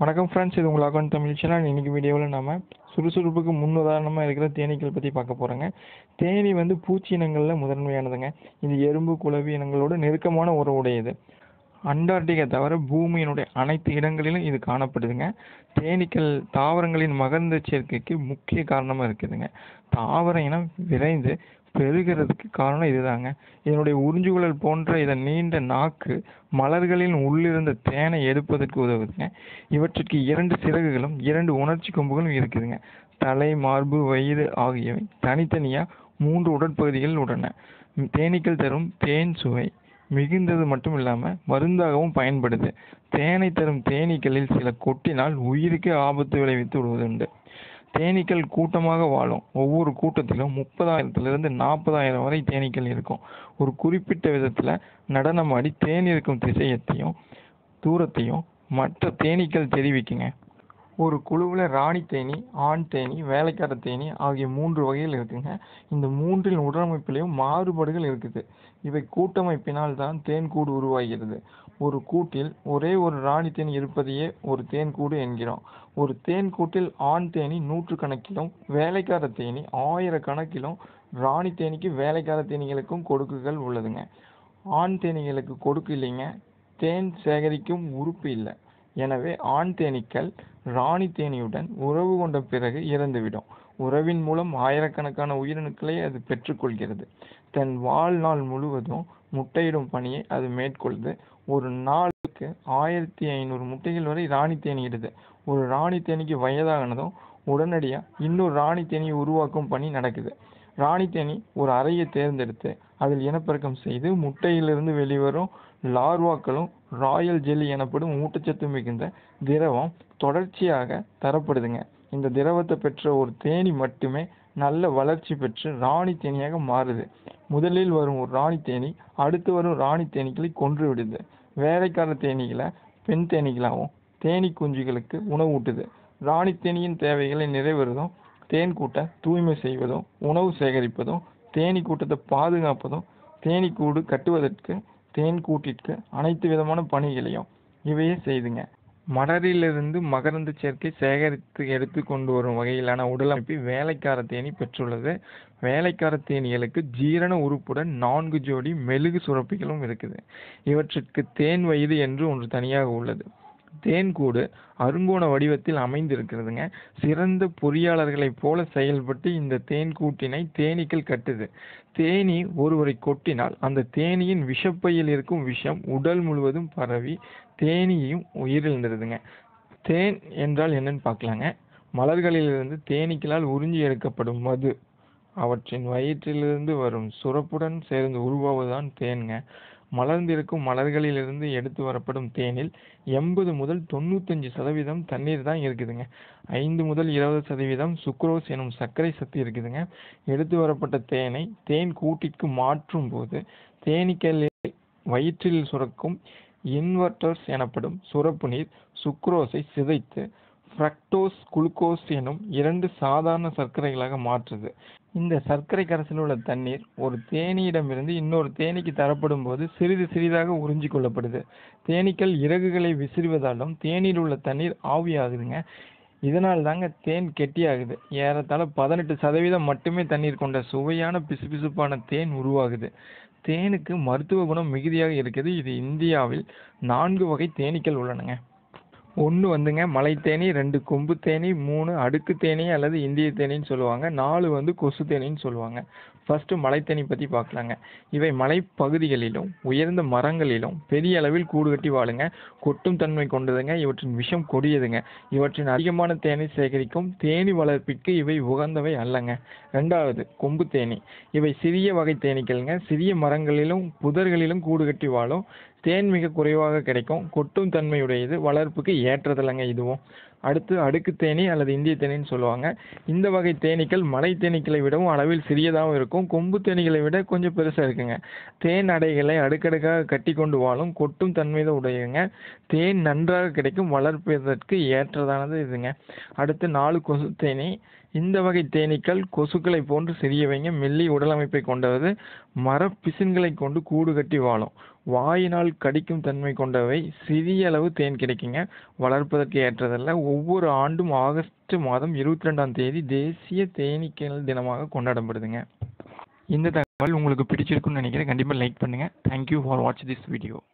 வணக்கம் ஃப்ரெண்ட்ஸ் இது உங்கள் அக்கௌண்ட் தமிழ் சேனல் இன்றைக்கி வீடியோவில் நம்ம சுறுசுறுப்புக்கு முன் உதாரணமாக இருக்கிற தேனீக்கள் பற்றி பார்க்க போகிறோங்க தேனி வந்து பூச்சி இனங்களில் முதன்மையானதுங்க இது எறும்பு குளவி இனங்களோட நெருக்கமான உறவுடையது அண்டார்டிகா தவிர பூமியினுடைய அனைத்து இடங்களிலும் இது காணப்படுதுங்க தேனீக்கள் தாவரங்களின் மகரந்த சேர்க்கைக்கு முக்கிய காரணமாக இருக்குதுங்க தாவர இனம் விரைந்து பெருகிறதுக்கு காரணம் இதுதாங்க இதனுடைய உறிஞ்சுகுழல் போன்ற இதன் நீண்ட நாக்கு மலர்களின் உள்ளிருந்த தேனை எடுப்பதற்கு உதவுதுங்க இவற்றிற்கு இரண்டு சிறகுகளும் இரண்டு உணர்ச்சி கொம்புகளும் இருக்குதுங்க தலை மார்பு வயிறு ஆகியவை தனித்தனியாக மூன்று உடற்பகுதிகள் உள்ளன தேனீக்கள் தரும் தேன் சுவை மிகுந்தது மட்டும் இல்லாமல் மருந்தாகவும் பயன்படுது தேனை தரும் தேனீக்களில் சில கொட்டினால் உயிருக்கே ஆபத்து விளைவித்து விடுவதுண்டு தேனீக்கள் கூட்டமாக வாழும் ஒவ்வொரு கூட்டத்திலும் முப்பதாயிரத்திலிருந்து நாற்பதாயிரம் வரை தேனீக்கள் இருக்கும் ஒரு குறிப்பிட்ட விதத்தில் நடனமாடி தேன் இருக்கும் திசையத்தையும் தூரத்தையும் மற்ற தேனீக்கள் தெரிவிக்குங்க ஒரு குழுவில் ராணி தேனி ஆண் தேனி வேலைக்கார தேனி ஆகிய மூன்று வகைகள் இருக்குங்க இந்த மூன்றின் உடலமைப்பிலையும் மாறுபாடுகள் இருக்குது இவை கூட்டமைப்பினால் தான் தேன் கூடு உருவாகிறது ஒரு கூட்டில் ஒரே ஒரு ராணி தேனி இருப்பதையே ஒரு தேன் கூடு என்கிறோம் ஒரு தேன் கூட்டில் ஆண் தேனி நூற்று கணக்கிலும் வேலைக்கார தேனி ஆயிரக்கணக்கிலும் ராணி தேனிக்கு வேலைக்கார தேனீகளுக்கும் கொடுக்குகள் உள்ளதுங்க ஆண் தேனீகளுக்கு கொடுக்கு இல்லைங்க தேன் சேகரிக்கும் உறுப்பு இல்லை எனவே ஆண் தேனீக்கள் ராணி தேனியுடன் உறவு கொண்ட பிறகு இறந்துவிடும் உறவின் மூலம் ஆயிரக்கணக்கான உயிரணுக்களை அது பெற்றுக்கொள்கிறது தன் வாழ்நாள் முழுவதும் முட்டையிடும் பணியை அது மேற்கொள்ளுது ஒரு நாளுக்கு ஆயிரத்தி ஐநூறு முட்டைகள் வரை ராணி தேனி இடுது ஒரு ராணி தேனிக்கு வயதானதும் உடனடியாக இன்னொரு ராணி தேனியை உருவாக்கும் பணி நடக்குது ராணி தேனி ஒரு அறையை தேர்ந்தெடுத்து அதில் இனப்பெருக்கம் செய்து முட்டையிலிருந்து வெளிவரும் லார்வாக்களும் ராயல் ஜெல்லி எனப்படும் ஊட்டச்சத்து மிகுந்த திரவம் தொடர்ச்சியாக தரப்படுதுங்க இந்த திரவத்தை பெற்ற ஒரு தேனி மட்டுமே நல்ல வளர்ச்சி பெற்று ராணி தேனியாக மாறுது முதலில் வரும் ஒரு ராணி தேனி அடுத்து வரும் ராணி தேனீக்களை கொன்று விடுது வேலைக்கார தேனீகளை பெண் தேனீகளாகவும் தேனி குஞ்சுகளுக்கு உணவு ஊட்டுது ராணி தேனியின் தேவைகளை நிறைவேறுவதும் தேன் கூட்டை தூய்மை செய்வதும் உணவு சேகரிப்பதும் தேனி கூட்டத்தை பாதுகாப்பதும் தேனி கூடு கட்டுவதற்கு தேன் கூட்டிற்கு அனைத்து விதமான பணிகளையும் இவையே செய்துங்க மலரிலிருந்து மகரந்த சேர்க்கை சேகரித்து எடுத்து கொண்டு வரும் வகையிலான உடலமைப்பை வேலைக்கார தேனி பெற்றுள்ளது வேலைக்கார தேனீகளுக்கு ஜீரண உறுப்புடன் நான்கு ஜோடி மெழுகு சுரப்பிகளும் இருக்குது இவற்றிற்கு தேன் வயது என்று ஒன்று தனியாக உள்ளது தேன்கூடு அருங்கோண வடிவத்தில் அமைந்திருக்கிறதுங்க சிறந்த பொறியாளர்களைப் போல செயல்பட்டு இந்த தேன்கூட்டினை தேனீக்கள் கட்டுது தேனி ஒருவரை கொட்டினால் அந்த தேனியின் விஷப்பையில் இருக்கும் விஷம் உடல் முழுவதும் பரவி தேனியையும் உயிரிழந்துருதுங்க தேன் என்றால் என்னன்னு பார்க்கலாங்க மலர்களிலிருந்து தேனீக்களால் உறிஞ்சி எடுக்கப்படும் மது அவற்றின் வயிற்றிலிருந்து வரும் சுரப்புடன் சேர்ந்து உருவாவதுதான் தேன்ங்க மலர்ந்திருக்கும் மலர்களிலிருந்து எடுத்து வரப்படும் தேனில் எண்பது முதல் தொண்ணூத்தஞ்சு சதவீதம் தண்ணீர் தான் இருக்குதுங்க ஐந்து முதல் இருபது சதவீதம் சுக்ரோஸ் எனும் சர்க்கரை சத்து இருக்குதுங்க எடுத்து வரப்பட்ட தேனை தேன் கூட்டிற்கு மாற்றும் போது தேனீக்களில் வயிற்றில் சுரக்கும் இன்வெர்டர்ஸ் எனப்படும் சுரப்பு நீர் சுக்ரோஸை சிதைத்து ஃப்ரக்டோஸ் குளுக்கோஸ் எனும் இரண்டு சாதாரண சர்க்கரைகளாக மாற்றுது இந்த சர்க்கரை கரைசலில் உள்ள தண்ணீர் ஒரு தேனியிடமிருந்து இன்னொரு தேனீக்கு தரப்படும் போது சிறிது சிறிதாக உறிஞ்சி கொள்ளப்படுது தேனீக்கள் இறகுகளை விசிறுவதாலும் தேனில் உள்ள தண்ணீர் ஆவியாகுதுங்க இதனால் தாங்க தேன் கெட்டியாகுது ஏறத்தாழ பதினெட்டு சதவீதம் மட்டுமே தண்ணீர் கொண்ட சுவையான பிசுபிசுப்பான தேன் உருவாகுது தேனுக்கு மருத்துவ குணம் மிகுதியாக இருக்குது இது இந்தியாவில் நான்கு வகை தேனீக்கள் உள்ளனங்க ஒன்று வந்துங்க மலை தேனி ரெண்டு கொம்பு தேனி மூணு அடுக்கு தேனி அல்லது இந்திய தேனின்னு சொல்லுவாங்க நாலு வந்து கொசு தேனின்னு சொல்லுவாங்க ஃபஸ்ட்டு மலைத்தேனி பற்றி பார்க்கலாங்க இவை மலைப்பகுதிகளிலும் உயர்ந்த மரங்களிலும் பெரிய அளவில் கூடு கட்டி வாழுங்க கொட்டும் தன்மை கொண்டதுங்க இவற்றின் விஷம் கொடியதுங்க இவற்றின் அதிகமான தேனை சேகரிக்கும் தேனி வளர்ப்பிற்கு இவை உகந்தவை அல்லங்க ரெண்டாவது கொம்பு தேனி இவை சிறிய வகை தேனீக்கள்ங்க சிறிய மரங்களிலும் புதர்களிலும் கூடு கட்டி வாழும் தேன் மிக குறைவாக கிடைக்கும் கொட்டும் தன்மையுடையது வளர்ப்புக்கு ஏற்றதில்லைங்க இதுவும் அடுத்து அடுக்கு தேனி அல்லது இந்திய தேனின்னு சொல்லுவாங்க இந்த வகை தேனீக்கள் மலை தேனீக்களை விடவும் அளவில் சிறியதாகவும் இருக்கும் கொம்பு தேனீகளை விட கொஞ்சம் பெருசாக இருக்குங்க தேன் அடைகளை அடுக்கடுக்காக கட்டி கொண்டு வாழும் கொட்டும் தன்மை உடையங்க தேன் நன்றாக கிடைக்கும் வளர்ப்பதற்கு ஏற்றதானது இதுங்க அடுத்து நாலு கொசு தேனி இந்த வகை தேனீக்கள் கொசுக்களை போன்று சிறியவைங்க மெல்லி உடலமைப்பை கொண்டது மரப்பிசின்களை கொண்டு கூடு கட்டி வாழும் வாயினால் கடிக்கும் தன்மை கொண்டவை சிறிய அளவு தேன் கிடைக்குங்க வளர்ப்பதற்கு ஏற்றதல்ல ஒவ்வொரு ஆண்டும் ஆகஸ்ட் மாதம் இருபத்தி ரெண்டாம் தேதி தேசிய தேனீக்கள் தினமாக கொண்டாடப்படுதுங்க இந்த தகவல் உங்களுக்கு பிடிச்சிருக்குன்னு நினைக்கிறேன் கண்டிப்பாக லைக் பண்ணுங்கள் thank you for watch this video